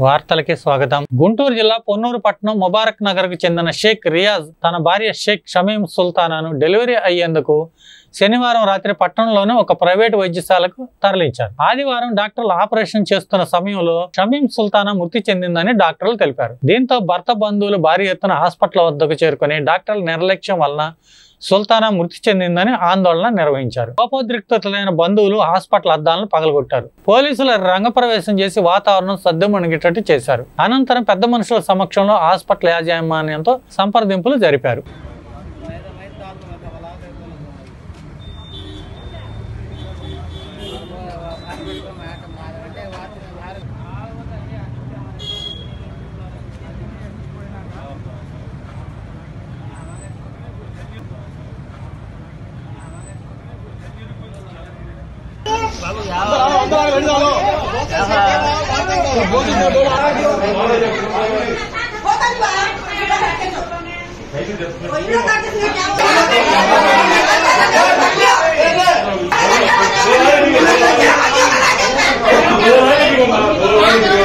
వార్తలకి స్వాగతం గుంటూరు జిల్లా పొన్నూరు పట్టణం ముబారక్ నగర్ కు చెందిన షేక్ రియాజ్ తన భార్య షేక్ షమీం సుల్తానాను డెలివరీ అయ్యేందుకు శనివారం రాత్రి పట్టణంలోని ఒక ప్రైవేట్ వైద్యశాలకు తరలించారు ఆదివారం డాక్టర్లు ఆపరేషన్ చేస్తున్న సమయంలో షమీం సుల్తానా మృతి చెందిందని డాక్టర్లు తెలిపారు దీంతో భర్త బంధువులు భారీ ఎత్తున హాస్పిటల్ వద్దకు చేరుకుని డాక్టర్ల నిర్లక్ష్యం వలన సుల్తానా మృతి చెందిందని ఆందోళన నిర్వహించారు కోపోద్రిక్తులైన బంధువులు హాస్పిటల్ అద్దాలను పగలగొట్టారు పోలీసులు రంగప్రవేశం చేసి వాతావరణం సద్దుమణిగేటట్టు చేశారు అనంతరం పెద్ద మనుషుల సమక్షంలో హాస్పిటల్ యాజమాన్యంతో సంప్రదింపులు జరిపారు Thank you.